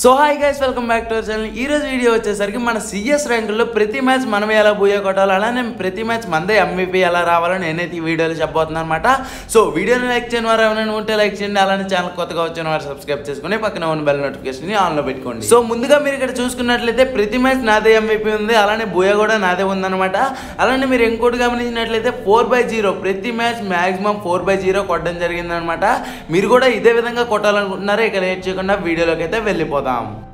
So hi guys welcome back to our channel ఈ రోజు video వచ్చేసరికి మన సిఎస్ ర్యాంకుల్లో ప్రతి మ్యాచ్ మనమే ఎలా బూయా కొట్టాలి అలానే ప్రతి మ్యాచ్ మందే ఎంవీపీ ఎలా రావాలని నేనైతే ఈ వీడియోలో చెప్పబోతున్నాను అనమాట సో వీడియోని లైక్ చేయని వారు ఏమైనా ఉంటే లైక్ చేయండి అలానే ఛానల్ కొత్తగా వచ్చిన వారు సబ్స్క్రైబ్ చేసుకుని పక్కన ఉన్న బెల్ నోటిఫికేషన్ ఆన్లో పెట్టుకోండి సో ముందుగా మీరు ఇక్కడ చూసుకున్నట్లయితే ప్రతి మ్యాచ్ నాదే ఎంవీపీ ఉంది అలానే బూయా కూడా నాదే ఉందన్నమాట అలానే మీరు ఇంకోటి గమనించినట్లయితే ఫోర్ బై జీరో ప్రతి match maximum four by zero కొట్టడం జరిగిందనమాట మీరు కూడా ఇదే విధంగా కొట్టాలనుకుంటున్నారా ఇక లేట్ చేయకుండా వీడియోలోకి అయితే వెళ్ళిపోదాం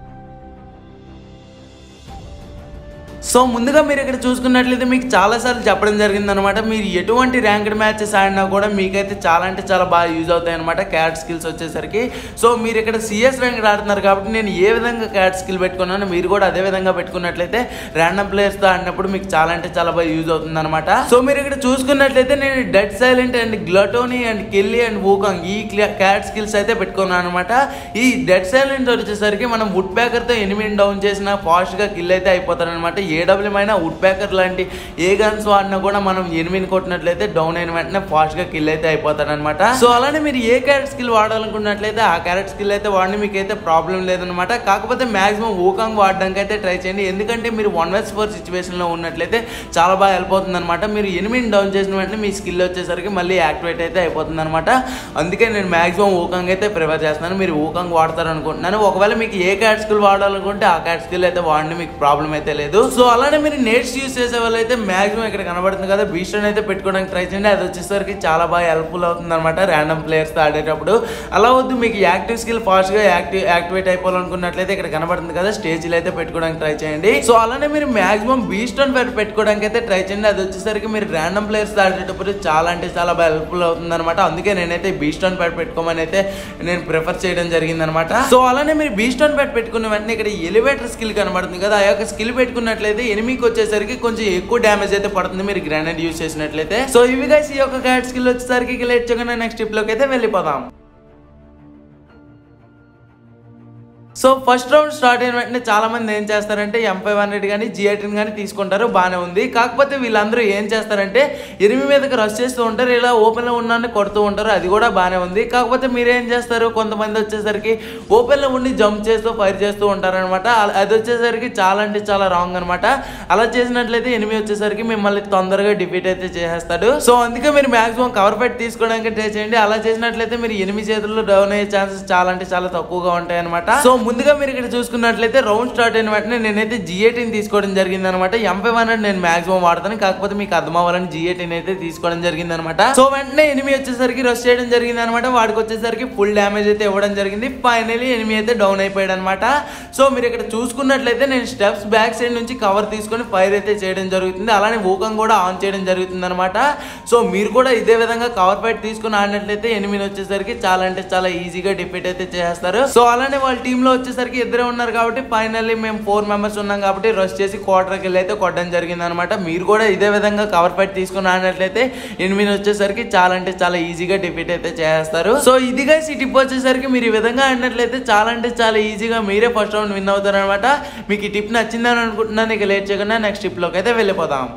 సో ముందుగా మీరు ఇక్కడ చూసుకున్నట్లయితే మీకు చాలాసార్లు చెప్పడం జరిగిందనమాట మీరు ఎటువంటి ర్యాంక్డ్ మ్యాచెస్ ఆడినా కూడా మీకైతే చాలా అంటే చాలా బాగా యూజ్ అవుతాయి అనమాట క్యాట్ స్కిల్స్ వచ్చేసరికి సో మీరు ఇక్కడ సిఎస్ ర్యాంక్డ్ ఆడుతున్నారు కాబట్టి నేను ఏ విధంగా క్యాట్ స్కిల్ పెట్టుకున్నాను మీరు కూడా అదే విధంగా పెట్టుకున్నట్లయితే ర్యాండమ్ ప్లేయర్స్తో ఆడినప్పుడు మీకు చాలా అంటే చాలా బాగా యూజ్ అవుతుంది అనమాట సో మీరు ఇక్కడ చూసుకున్నట్లయితే నేను dead silent and gluttony and Kelly and Wukong ఈ క్యాట్ స్కిల్స్ అయితే పెట్టుకున్నాను అనమాట ఈ డెడ్ సైలెంట్ వచ్చేసరికి మనం వుడ్ ప్యాకర్తో ఎనిమిది డౌన్ చేసిన ఫాస్ట్గా కిల్ అయితే అయిపోతారనమాట ఏడబ్ల్యూఎం అయినా వుడ్ ప్యాకర్ లాంటి ఏ గన్స్ వాడినా కూడా మనం ఎనిమిది కొట్టినట్లయితే డౌన్ అయిన వెంటనే ఫాస్ట్గా కిల్ అయితే అయిపోతారనమాట సో అలానే మీరు ఏ క్యారెట్ స్కిల్ వాడాలనుకున్నట్లయితే ఆ క్యారెట్ స్కిల్ అయితే వాడిని మీకు అయితే ప్రాబ్లం లేదనమాట కాకపోతే మాక్సిమం ఊకాంగ్ వాడడానికి అయితే ట్రై చేయండి ఎందుకంటే మీరు వన్ వెస్ ఫోర్ సిచ్యువేషన్లో ఉన్నట్లయితే చాలా బాగా హెల్ప్ అవుతుంది అనమాట మీరు ఎనిమిది డౌన్ చేసిన వెంటనే మీ స్కిల్ వచ్చేసరికి మళ్ళీ యాక్టివేట్ అయితే అయిపోతుంది అనమాట అందుకే నేను మాక్సిమం ఊకాంగ్ అయితే ప్రిఫర్ చేస్తున్నాను మీరు ఊకాంగ్ వాడతారు అనుకుంటున్నాను ఒకవేళ మీకు ఏ క్యాట్ స్కిల్ వాడాలనుకుంటే ఆ క్యాట్ స్కిల్ అయితే వాడండి మీకు ప్రాబ్లం అయితే లేదు సో అలానే మీరు నెట్స్ యూస్ చేసే వాళ్ళు అయితే మాక్సిమం ఇక్కడ కనబడుతుంది కదా బీస్టోన్ అయితే పెట్టుకోవడానికి ట్రై చేయండి అది వచ్చేసరికి చాలా బాగా హెల్ప్ఫుల్ అవుతుంది అనమాట ర్యాండమ్ ప్లేయర్స్తో ఆడేటప్పుడు అలా వద్దు మీకు యాక్టివ్ స్కిల్ ఫాస్ట్గా యాక్టివ్ యాక్టివేట్ అయిపోవాలనుకున్నట్లయితే ఇక్కడ కనబడుతుంది కదా స్టేజ్లో అయితే పెట్టుకోవడానికి ట్రై చేయండి సో అలానే మీరు మాక్సిమం బీస్టోన్ పెట్టుకోవడానికి అయితే ట్రై చేయండి అది వచ్చేసరికి మీరు ర్యాండమ్ ప్లేయర్స్ ఆడేటప్పుడు చాలా అంటే చాలా బాగా హెల్ప్ఫుల్ అవుతుంది అనమాట అందుకే నేనైతే బీస్టోన్ ప్యాడ్ పెట్టుకోమని అయితే నేను ప్రిఫర్ చేయడం జరిగింది అనమాట సో అలానే మీరు బీస్టోన్ ప్యాడ్ పెట్టుకున్న వెంటనే ఇక్కడ ఎలివేటర్ స్కిల్ కనబడుతుంది కదా ఆ యొక్క స్కిల్ పెట్టుకున్నట్లయితే ఎనిమికి వచ్చేసరికి కొంచెం ఎక్కువ డ్యామేజ్ అయితే పడుతుంది మీరు గ్రానైడ్ యూస్ చేసినట్లయితే సో ఇవి గైస్ ఈ యొక్క క్యాట్ స్కిల్ వచ్చేసరికి లేట్ చేయకుండా నెక్స్ట్ స్టెప్ లోకి అయితే వెళ్ళిపోదాం సో ఫస్ట్ రౌండ్ స్టార్ట్ అయిన వెంటనే చాలా మంది ఏం చేస్తారంటే ఎం ఫైవ్ హండ్రెడ్ కానీ జిఐటీని కానీ తీసుకుంటారు బాగానే ఉంది కాకపోతే వీళ్ళందరూ ఏం చేస్తారంటే ఎనిమి మీదకి రష్ చేస్తూ ఉంటారు ఇలా ఓపెన్లో ఉన్నాన్ని కొడుతూ ఉంటారు అది కూడా బాగానే ఉంది కాకపోతే మీరేం చేస్తారు కొంతమంది వచ్చేసరికి ఓపెన్లో ఉండి జంప్ చేస్తూ ఫైర్ చేస్తూ ఉంటారనమాట అది వచ్చేసరికి చాలా అంటే చాలా రాంగ్ అనమాట అలా చేసినట్లయితే ఎనిమి వచ్చేసరికి మిమ్మల్ని తొందరగా డిఫీట్ అయితే చేసేస్తాడు సో అందుకే మీరు మాక్సిమం కవర్ పెట్టి తీసుకోవడానికి ట్రై చేయండి అలా చేసినట్లయితే మీరు ఎనిమిది చేతుల్లో డౌన్ అయ్యే ఛాన్సెస్ చాలా అంటే చాలా తక్కువగా ఉంటాయి అనమాట సో ముందుగా మీరు ఇక్కడ చూసుకున్నట్లయితే రౌండ్ స్టార్ట్ అయిన వెంటనే నేనైతే జిఏటీని తీసుకోవడం జరిగింది అనమాట ఎంపై వన్ నేను మాక్సిమం వాడతాను కాకపోతే మీకు అర్థం అవ్వాలని జిఏటీని అయితే తీసుకోవడం జరిగింది అనమాట సో వెంటనే ఎనిమి వచ్చేసరికి రష్ చేయడం జరిగింది అనమాట వాడికి వచ్చేసరికి ఫుల్ డ్యామేజ్ అయితే ఇవ్వడం జరిగింది ఫైనలీ ఎనిమి అయితే డౌన్ అయిపోయాడు అనమాట సో మీరు ఇక్కడ చూసుకున్నట్లయితే నేను స్టెప్స్ బ్యాక్ సైడ్ నుంచి కవర్ తీసుకొని ఫైర్ అయితే చేయడం జరుగుతుంది అలానే ఊకం కూడా ఆన్ చేయడం జరుగుతుంది అనమాట సో మీరు కూడా ఇదే విధంగా కవర్ ఫైట్ తీసుకుని ఆడినట్లయితే ఎనిమిది వచ్చేసరికి చాలా అంటే చాలా ఈజీగా డిఫీట్ అయితే చేస్తారు సో అలానే వాళ్ళ టీంలో వచ్చేసరికి ఇద్దరే ఉన్నారు కాబట్టి ఫైనల్లీ మేము ఫోర్ మెంబర్స్ ఉన్నాం కాబట్టి రష్ చేసి క్వార్టర్కి వెళ్ళి అయితే కొట్టడం జరిగింది అనమాట మీరు కూడా ఇదే విధంగా కవర్ ఫైట్ తీసుకుని ఆడినట్లయితే ఎనిమిది వచ్చేసరికి చాలా అంటే చాలా ఈజీగా డిఫీట్ అయితే చేస్తారు సో ఇదిగా ఈ టిప్ వచ్చేసరికి మీరు ఈ విధంగా ఆడినట్లయితే చాలా అంటే చాలా ఈజీగా మీరే ఫస్ట్ రౌండ్ విన్ అవుతారు అనమాట మీకు ఈ టిప్ నచ్చిందని అనుకుంటున్నాను ఇక లేట్ చేయకుండా నెక్స్ట్ టిప్లోకి అయితే వెళ్ళిపోదాం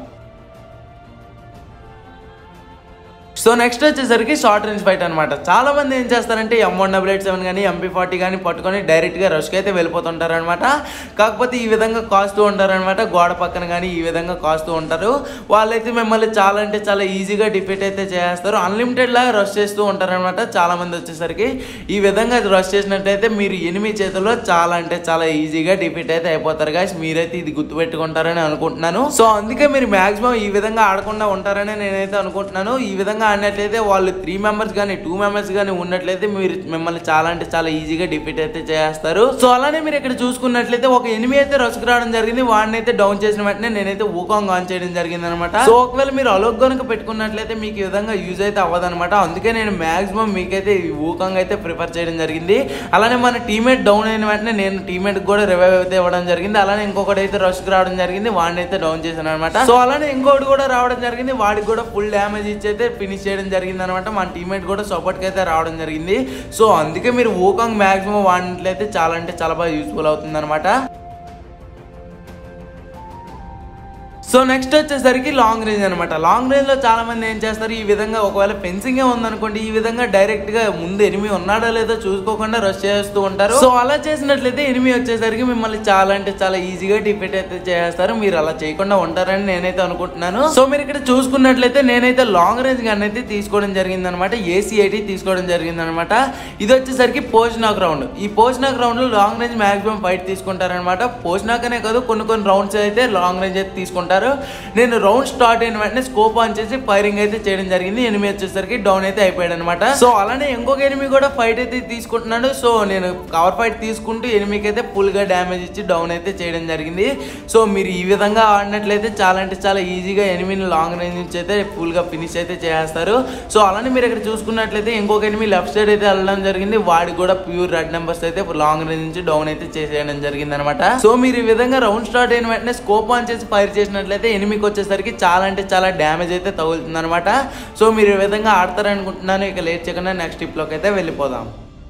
సో నెక్స్ట్ వచ్చేసరికి షార్ట్ రేంజ్ ఫైట్ అనమాట చాలా మంది ఏం చేస్తారంటే M one double eight seven కానీ ఎంపీ ఫార్టీ కానీ పట్టుకొని డైరెక్ట్గా రష్కి అయితే వెళ్ళిపోతుంటారు అనమాట కాకపోతే ఈ విధంగా కాస్తూ ఉంటారనమాట గోడ పక్కన కానీ ఈ విధంగా కాస్తూ ఉంటారు వాళ్ళైతే మిమ్మల్ని చాలా అంటే చాలా ఈజీగా డిఫీట్ అయితే చేస్తారు అన్లిమిటెడ్ లాగా రష్ చేస్తూ ఉంటారనమాట చాలా మంది వచ్చేసరికి ఈ విధంగా రష్ చేసినట్టయితే మీరు ఎనిమిది చేతుల్లో చాలా అంటే చాలా ఈజీగా డిఫీట్ అయితే అయిపోతారు గాయస్ మీరైతే ఇది గుర్తుపెట్టుకుంటారని అనుకుంటున్నాను సో అందుకే మీరు మాక్సిమం ఈ విధంగా ఆడకుండా ఉంటారని నేనైతే అనుకుంటున్నాను ఈ విధంగా ఆడినట్లయితే వాళ్ళు త్రీ మెంబర్స్ కానీ టూ మెంబర్స్ కానీ ఉన్నట్లయితే మీరు మిమ్మల్ని చాలా అంటే చాలా ఈజీగా డిఫీట్ అయితే చేస్తారు సో అలానే మీరు ఇక్కడ చూసుకున్నట్లయితే ఒక ఎనిమిది అయితే రసుకు రావడం జరిగింది వాడిని అయితే డౌన్ చేసిన వెంటనే నేనైతే ఊకాంగ్ ఆన్ చేయడం జరిగింది అనమాట సో ఒకవేళ మీరు అలోక్ కనుక పెట్టుకున్నట్లయితే మీకు ఈ విధంగా యూజ్ అయితే అవ్వదన్నమాట అందుకే నేను మాక్సిమం మీకైతే ఈ ఊకాంగ్ అయితే ప్రిఫర్ చేయడం జరిగింది అలానే మన టీమేట్ డౌన్ అయిన వెంటనే నేను టీమేట్ కూడా రివైవ్ అయితే ఇవ్వడం జరిగింది అలానే ఇంకొకటి అయితే రష్కి రావడం జరిగింది వాడిని అయితే డౌన్ చేశాను అనమాట సో అలానే ఇంకోటి కూడా రావడం జరిగింది వాడికి కూడా ఫుల్ డ్యామేజ్ ఇచ్చి అయితే ఫినిష్ చేయడం జరిగింది అనమాట మన టీమేట్ కూడా సపోర్ట్కి అయితే రావడం జరిగింది సో అందుకే మీరు ఓకాంగ్ మ్యాక్సిమం వాడినట్లయితే చాలా అంటే చాలా బాగా యూస్ఫుల్ అవుతుంది అనమాట సో నెక్స్ట్ వచ్చేసరికి లాంగ్ రేంజ్ అనమాట లాంగ్ రేంజ్ లో చాలా మంది ఏం చేస్తారు ఈ విధంగా ఒకవేళ ఫెన్సింగ్ ఉందనుకోండి ఈ విధంగా డైరెక్ట్ గా ముందు ఎనిమి ఉన్నాడో లేదో చూసుకోకుండా రష్ చేస్తూ ఉంటారు సో అలా చేసినట్లయితే ఎనిమి వచ్చేసరికి మిమ్మల్ని చాలా అంటే చాలా ఈజీగా డిఫీట్ అయితే చేస్తారు మీరు అలా చేయకుండా ఉంటారని నేనైతే అనుకుంటున్నాను సో మీరు ఇక్కడ చూసుకున్నట్లయితే నేనైతే లాంగ్ రేంజ్ గన్ అయితే తీసుకోవడం జరిగింది అనమాట ఏసీ ఐటీ తీసుకోవడం జరిగింది అనమాట ఇది వచ్చేసరికి పోజ్నాక్ రౌండ్ ఈ పోజ్నాక్ రౌండ్ లో లాంగ్ రేంజ్ మాక్సిమం ఫైట్ తీసుకుంటారనమాట పోజ్నాక్ అనే కాదు కొన్ని కొన్ని రౌండ్స్ అయితే లాంగ్ రేంజ్ అయితే తీసుకుంటారు నేను రౌండ్ స్టార్ట్ అయిన వెంటనే స్కోప్ ఆన్ చేసి ఫైరింగ్ అయితే చేయడం జరిగింది ఎనిమి వచ్చేసరికి డౌన్ అయితే అయిపోయాడు అనమాట సో అలానే ఇంకొక ఎనిమి కూడా ఫైట్ అయితే తీసుకుంటున్నాడు సో నేను కవర్ ఫైట్ తీసుకుంటూ ఎనిమికి అయితే ఫుల్ గా డ్యామేజ్ ఇచ్చి డౌన్ అయితే చేయడం జరిగింది సో మీరు ఈ విధంగా ఆడినట్లయితే చాలా అంటే చాలా ఈజీగా ఎనిమిని లాంగ్ రేంజ్ నుంచి అయితే ఫుల్ గా ఫినిష్ అయితే చేస్తారు సో అలానే మీరు ఇక్కడ చూసుకున్నట్లయితే ఇంకొక ఎనిమి లెఫ్ట్ సైడ్ అయితే వెళ్ళడం జరిగింది వాడికి కూడా ప్యూర్ రెడ్ నెంబర్స్ అయితే లాంగ్ రేంజ్ నుంచి డౌన్ అయితే చేసేయడం జరిగింది అనమాట సో మీరు ఈ విధంగా రౌండ్ స్టార్ట్ అయిన వెంటనే స్కోప్ ఆన్ చేసి ఫైర్ చేసినట్లయితే ఎనిమికి వచ్చేసరికి చాలా అంటే చాలా డ్యామేజ్ అయితే తగులుతుంది అనమాట సో మీరు ఈ విధంగా ఆడతారనుకుంటున్నాను ఇక లేట్ చేయకుండా నెక్స్ట్ టిప్లోకి అయితే వెళ్ళిపోదాం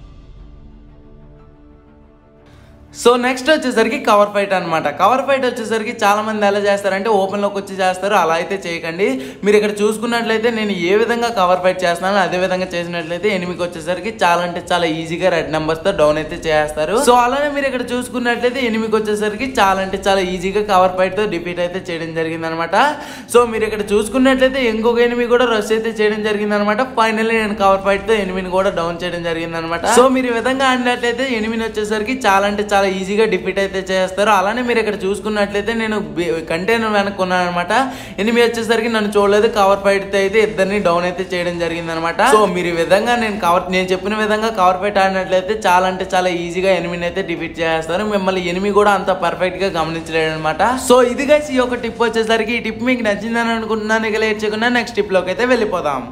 సో నెక్స్ట్ వచ్చేసరికి కవర్ ఫైట్ అనమాట కవర్ ఫైట్ వచ్చేసరికి చాలా మంది ఎలా చేస్తారంటే ఓపెన్ లోకి వచ్చి చేస్తారు అలా అయితే చేయకండి మీరు ఇక్కడ చూసుకున్నట్లయితే నేను ఏ విధంగా కవర్ ఫైట్ చేస్తున్నానో అదే విధంగా చేసినట్లయితే ఎనిమికి వచ్చేసరికి చాలా అంటే చాలా ఈజీగా రెడ్ నెంబర్స్ తో డౌన్ అయితే చేస్తారు సో అలానే మీరు ఇక్కడ చూసుకున్నట్లయితే ఎనిమికి వచ్చేసరికి చాలా అంటే చాలా ఈజీగా కవర్ ఫైట్ తో డిఫీట్ అయితే చేయడం జరిగింది అనమాట సో మీరు ఇక్కడ చూసుకున్నట్లయితే ఇంకొక ఎనిమి కూడా రష్ అయితే చేయడం జరిగింది అనమాట ఫైనల్లీ నేను కవర్ ఫైట్ తో ఎనిమిని కూడా డౌన్ చేయడం జరిగింది అనమాట సో మీరు ఈ విధంగా ఆడినట్లయితే ఎనిమిని వచ్చేసరికి చాలా అంటే చాలా ఈజీగా డిఫీట్ అయితే చేస్తారు అలానే మీరు ఇక్కడ చూసుకున్నట్లయితే నేను కంటైనర్ వెనక్కున్నాను అనమాట ఎనిమిది వచ్చేసరికి నన్ను చూడలేదు కవర్ ఫైట్ అయితే ఇద్దరిని డౌన్ అయితే చేయడం జరిగింది అనమాట సో మీరు ఈ విధంగా నేను కవర్ నేను చెప్పిన విధంగా కవర్ ఫైట్ ఆడినట్లయితే చాలా అంటే చాలా ఈజీగా ఎనిమిని అయితే డిఫీట్ చేస్తారు మిమ్మల్ని ఎనిమి కూడా అంత పర్ఫెక్ట్ గా గమనించలేడు అనమాట సో ఇది గైస్ ఈ యొక్క టిప్ వచ్చేసరికి ఈ టిప్ మీకు నచ్చిందని అనుకుంటున్నాను ఇక లేట్ చేయకుండా నెక్స్ట్ టిప్ లోకి అయితే వెళ్ళిపోదాం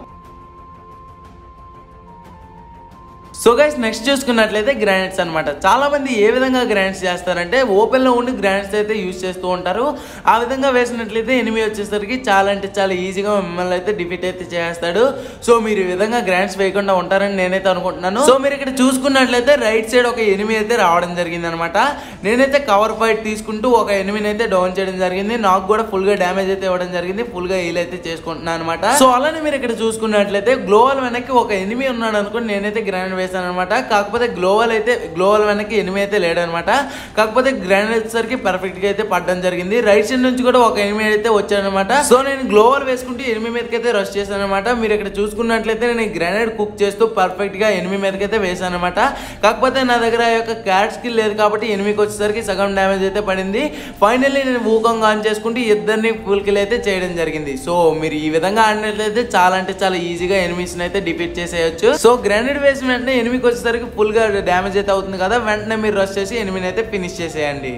సో గైస్ నెక్స్ట్ చూసుకున్నట్లయితే గ్రానైట్స్ అనమాట చాలా మంది ఏ విధంగా గ్రానైట్స్ చేస్తారంటే ఓపెన్ లో ఉండి గ్రానైట్స్ అయితే యూజ్ చేస్తూ ఉంటారు ఆ విధంగా వేసినట్లయితే ఎనిమి వచ్చేసరికి చాలా అంటే చాలా ఈజీగా మిమ్మల్ని అయితే డిఫీట్ అయితే చేస్తాడు సో మీరు ఈ విధంగా గ్రానైట్స్ వేయకుండా ఉంటారని నేనైతే అనుకుంటున్నాను సో మీరు ఇక్కడ చూసుకున్నట్లయితే రైట్ సైడ్ ఒక ఎనిమి అయితే రావడం జరిగింది అనమాట నేనైతే కవర్ ఫైట్ తీసుకుంటూ ఒక ఎనిమిని అయితే డౌన్ చేయడం జరిగింది నాకు కూడా ఫుల్ గా డ్యామేజ్ అయితే ఇవ్వడం జరిగింది ఫుల్ గా హీల్ అయితే చేసుకుంటున్నాను అనమాట సో అలానే మీరు ఇక్కడ చూసుకున్నట్లయితే గ్లోవల్ వెనక్కి ఒక ఎనిమి ఉన్నాడు అనుకోండి నేనైతే గ్రానైట్ వేసాను అనమాట కాకపోతే గ్లోవల్ అయితే గ్లోవల్ వెనక్కి ఎనిమి అయితే లేడనమాట కాకపోతే గ్రానైట్ వచ్చేసరికి పర్ఫెక్ట్ గా అయితే పడడం జరిగింది రైట్ సైడ్ నుంచి కూడా ఒక ఎనిమి అయితే వచ్చానమాట సో నేను గ్లోవల్ వేసుకుంటూ ఎనిమి మీదకి అయితే రష్ చేశాను అనమాట మీరు ఇక్కడ చూసుకున్నట్లయితే నేను గ్రానైట్ కుక్ చేస్తూ పర్ఫెక్ట్ గా ఎనిమి మీదకి అయితే వేసాను అనమాట కాకపోతే నా దగ్గర ఆ యొక్క క్యాట్ స్కిల్ లేదు కాబట్టి ఎనిమికి వచ్చేసరికి సగం డ్యామేజ్ అయితే పడింది ఫైనల్లీ నేను ఊకంగా ఆన్ చేసుకుంటూ ఇద్దరిని ఫుల్ కిల్ అయితే చేయడం జరిగింది సో మీరు ఈ విధంగా ఆడినట్లయితే చాలా అంటే చాలా ఈజీగా ఎనిమిస్ అయితే డిఫీట్ చేసేయచ్చు సో గ్రానైట్ వేసిన వెంటనే ఎనిమికి వచ్చేసరికి ఫుల్ గా డ్యామేజ్ అయితే అవుతుంది కదా వెంటనే మీరు రష్ చేసి ఎనిమిని అయితే ఫినిష్ చేసేయండి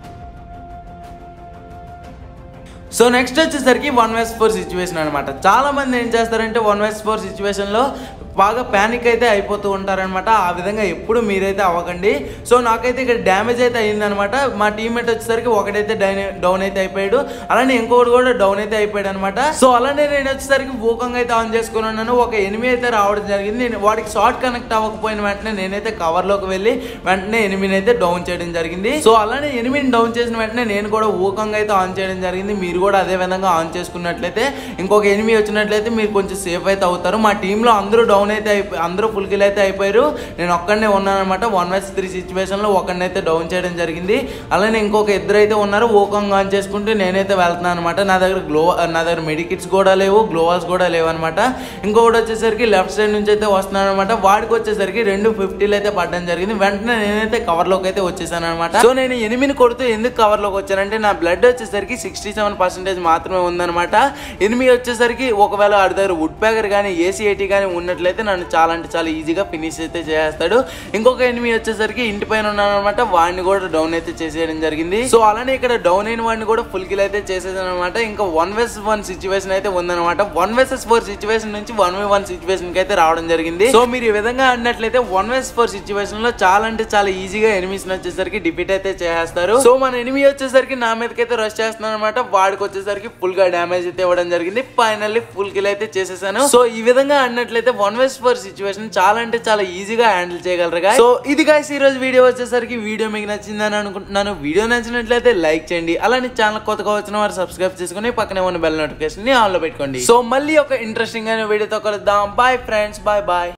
సో నెక్స్ట్ వచ్చేసరికి వన్ వెస్ ఫోర్ సిచ్యువేషన్ అనమాట చాలా మంది ఏం చేస్తారంటే వన్ వెస్ ఫోర్ సిచ్యువేషన్లో బాగా ప్యానిక్ అయితే అయిపోతూ ఉంటారనమాట ఆ విధంగా ఎప్పుడు మీరైతే అవ్వకండి సో నాకైతే ఇక్కడ డ్యామేజ్ అయితే అయిందనమాట మా టీమ్మేట్ వచ్చేసరికి ఒకటైతే డౌన్ అయితే అయిపోయాడు అలానే ఇంకొకటి కూడా డౌన్ అయితే అయిపోయాడు అనమాట సో అలానే నేను వచ్చేసరికి ఊకంగా అయితే ఆన్ చేసుకుని ఉన్నాను ఒక ఎనిమి అయితే రావడం జరిగింది నేను వాడికి షార్ట్ కనెక్ట్ అవ్వకపోయిన వెంటనే నేనైతే కవర్ లోకి వెళ్ళి వెంటనే ఎనిమిని అయితే డౌన్ చేయడం జరిగింది సో అలానే ఎనిమిని డౌన్ చేసిన వెంటనే నేను కూడా ఊకంగా అయితే ఆన్ చేయడం జరిగింది మీరు కూడా అదే విధంగా ఆన్ చేసుకున్నట్లయితే ఇంకొక ఎనిమి వచ్చినట్లయితే మీరు కొంచెం సేఫ్ అయితే అవుతారు మా టీంలో అందరూ డౌన్ అయితే అయిపోయి అందరూ ఫుల్ కిల్ అయితే అయిపోయారు నేను ఒక్కడనే ఉన్నాను అనమాట వన్ వెస్ త్రీ సిచ్యువేషన్లో ఒకడినైతే డౌన్ చేయడం జరిగింది అలానే ఇంకొక ఇద్దరు అయితే ఉన్నారు ఊకంగా ఆన్ చేసుకుంటూ నేనైతే వెళ్తున్నాను అనమాట నా దగ్గర గ్లో నా దగ్గర మెడికిట్స్ కూడా లేవు గ్లోవాల్స్ కూడా లేవు అనమాట ఇంకొకటి వచ్చేసరికి లెఫ్ట్ సైడ్ నుంచి అయితే వస్తున్నాను అనమాట వాడికి వచ్చేసరికి రెండు ఫిఫ్టీలు అయితే పడడం జరిగింది వెంటనే నేనైతే కవర్లోకి అయితే వచ్చేసాను అనమాట సో నేను ఎనిమిది కొడుతూ ఎందుకు కవర్లోకి వచ్చానంటే నా బ్లడ్ వచ్చేసరికి సిక్స్టీ సెవెన్ పర్సెంటేజ్ మాత్రమే ఉందన్నమాట ఎనిమిది వచ్చేసరికి ఒకవేళ ఆడి దగ్గర వుడ్ ప్యాకర్ కానీ ఏసీ ఎయిటీ కానీ ఉన్నట్లయితే నన్ను చాలా అంటే చాలా ఈజీగా ఫినిష్ అయితే చేస్తాడు ఇంకొక ఎనిమిది వచ్చేసరికి ఇంటి పైన ఉన్నాను అనమాట వాడిని కూడా డౌన్ అయితే చేసేయడం జరిగింది సో అలానే ఇక్కడ డౌన్ అయిన వాడిని కూడా ఫుల్ కిల్ అయితే చేసేసాను అనమాట ఇంకా వన్ వెస్ వన్ సిచ్యువేషన్ అయితే ఉందన్నమాట వన్ వెసెస్ ఫోర్ సిచ్యువేషన్ నుంచి వన్ వే వన్ సిచ్యువేషన్ కి అయితే రావడం జరిగింది సో మీరు ఈ విధంగా ఆడినట్లయితే వన్ వెస్ ఫోర్ సిచ్యువేషన్ లో చాలా అంటే చాలా ఈజీగా ఎనిమిస్ వచ్చేసరికి డిఫీట్ అయితే చేస్తారు సో మన ఎనిమి వచ్చేసరికి నా మీదకైతే రష్ చేస్తున్నాను అనమాట వాడికి వచ్చేసరికి ఫుల్ గా డ్యామేజ్ అయితే ఇవ్వడం జరిగింది ఫైనల్లీ ఫుల్ కిల్ అయితే చేసేసాను సో ఈ విధంగా ఆడినట్లయితే వన్ స్ట్రెస్ ఫర్ సిచ్యువేషన్ చాలా అంటే చాలా ఈజీగా హ్యాండిల్ చేయగలరు guys. సో ఇది గాయస్ ఈ రోజు వీడియో వచ్చేసరికి వీడియో మీకు నచ్చిందని అనుకుంటున్నాను వీడియో నచ్చినట్లయితే లైక్ చేయండి అలానే ఛానల్ కొత్తగా వచ్చిన వారు సబ్స్క్రైబ్ చేసుకుని పక్కనే ఉన్న బెల్ నోటిఫికేషన్ ని ఆన్ లో పెట్టుకోండి సో మళ్ళీ ఒక ఇంట్రెస్టింగ్ అయిన వీడియోతో కలుద్దాం బాయ్ ఫ్రెండ్స్ బాయ్ బాయ్